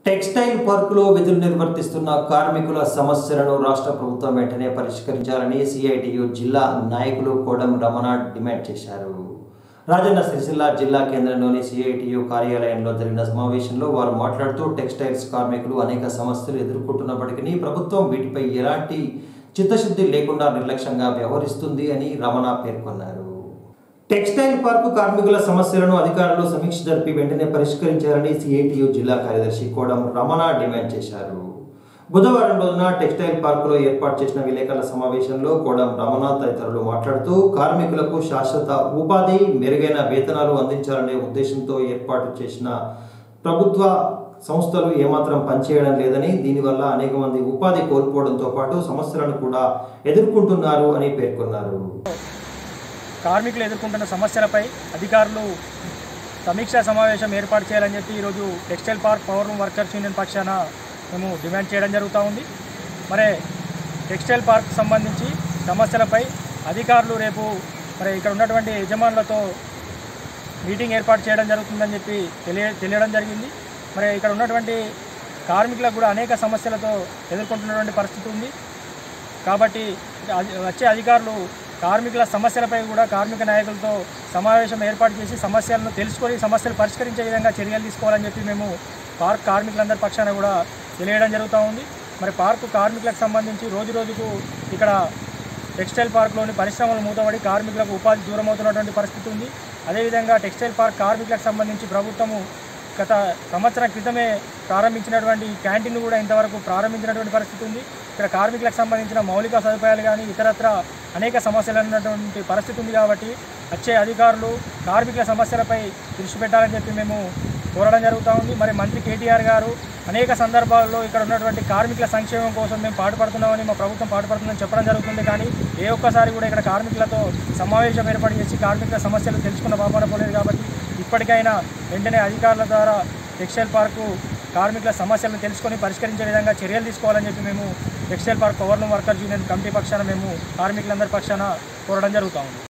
textile పార్కులో విధులు నిర్వర్తిస్తున్న కార్మికుల సమస్యలను రాష్ట్ర ప్రభుత్వం వెంటనే పరిష్కరించాలని సిఐటియు జిల్లా నాయకులు కోడం రమణ డిమాండ్ చేశారు రాజన్న సిరిసిల్ల జిల్లా కేంద్రంలోని సిఐటియు కార్యాలయంలో జరిగిన సమావేశంలో వారు మాట్లాడుతూ టెక్స్టైల్స్ కార్మికులు అనేక సమస్యలు ఎదుర్కొంటున్నప్పటికీ ప్రభుత్వం వీటిపై ఎలాంటి చిత్తశుద్ధి లేకుండా నిర్లక్ష్యంగా వ్యవహరిస్తుంది అని రమణ పేర్కొన్నారు టెక్స్టైల్ పార్కు కార్మికుల సమస్యలను అధికారులు సమీక్ష జరిపి వెంటనే పరిష్కరించాలని సిఐటియు జిల్లా కార్యదర్శి కోడం రమణ డిమాండ్ చేశారు బుధవారం రోజున టెక్స్టైల్ పార్కులో ఏర్పాటు చేసిన విలేకరుల సమావేశంలో కోడం రమణ తదితరులు మాట్లాడుతూ కార్మికులకు శాశ్వత ఉపాధి మెరుగైన వేతనాలు అందించాలనే ఉద్దేశంతో ఏర్పాటు చేసిన ప్రభుత్వ సంస్థలు ఏమాత్రం పనిచేయడం లేదని దీనివల్ల అనేక మంది ఉపాధి కోల్పోవడంతో పాటు సమస్యలను కూడా ఎదుర్కొంటున్నారు అని పేర్కొన్నారు కార్మికులు ఎదుర్కొంటున్న సమస్యలపై అధికారులు సమీక్షా సమావేశం ఏర్పాటు చేయాలని చెప్పి ఈరోజు textile park power loom workers union పక్షాన మేము డిమాండ్ చేయడం జరుగుతూ ఉంది మరి టెక్స్టైల్ పార్క్ సంబంధించి సమస్యలపై అధికారులు రేపు మరి ఇక్కడ ఉన్నటువంటి యజమానులతో మీటింగ్ ఏర్పాటు చేయడం జరుగుతుందని చెప్పి తెలియ తెలియడం జరిగింది మరి ఇక్కడ ఉన్నటువంటి కార్మికులకు కూడా అనేక సమస్యలతో ఎదుర్కొంటున్నటువంటి పరిస్థితి ఉంది కాబట్టి అది- వచ్చే అధికారులు కార్మికుల సమస్యలపై కూడా కార్మిక నాయకులతో సమావేశం ఏర్పాటు చేసి సమస్యలను తెలుసుకొని సమస్యలు పరిష్కరించే విధంగా చర్యలు తీసుకోవాలని చెప్పి మేము పార్క్ కార్మికులందరి పక్షాన కూడా తెలియడం జరుగుతూ ఉంది మరి పార్కు కార్మికులకు సంబంధించి రోజు రోజుకు ఇక్కడ టెక్స్టైల్ పార్క్లోని పరిశ్రమలు మూతపడి కార్మికులకు ఉపాధి దూరం అవుతున్నటువంటి పరిస్థితి ఉంది అదేవిధంగా టెక్స్టైల్ పార్క్ కార్మికులకు సంబంధించి ప్రభుత్వము గత సంవత్సరం క్రితమే ప్రారంభించినటువంటి క్యాంటీన్ కూడా ఇంతవరకు ప్రారంభించినటువంటి పరిస్థితి ఉంది ఇక్కడ కార్మికులకు సంబంధించిన మౌలిక సదుపాయాలు కానీ ఇతరత్ర అనేక సమస్యలు ఉన్నటువంటి పరిస్థితి ఉంది కాబట్టి వచ్చే అధికారులు కార్మికుల సమస్యలపై దృష్టి పెట్టాలని చెప్పి మేము కోరడం జరుగుతూ ఉంది మరి మంత్రి కేటీఆర్ గారు అనేక సందర్భాల్లో ఇక్కడ ఉన్నటువంటి కార్మికుల సంక్షేమం కోసం మేము పాటుపడుతున్నామని మా ప్రభుత్వం పాటుపడుతుందని చెప్పడం జరుగుతుంది కానీ ఏ ఒక్కసారి కూడా ఇక్కడ కార్మికులతో సమావేశం ఏర్పాటు చేసి కార్మికుల సమస్యలు తెలుసుకున్న పాపన పోలేదు కాబట్టి ఇప్పటికైనా వెంటనే అధికారుల ద్వారా టెక్స్టైల్ పార్కు కార్మికుల సమస్యలను తెలుసుకొని పరిష్కరించే విధంగా చర్యలు తీసుకోవాలని చెప్పి మేము textile park powerloom workers union committee పక్షాన మేము కార్మికులందరి పక్షాన కోరడం జరుగుతూ ఉంది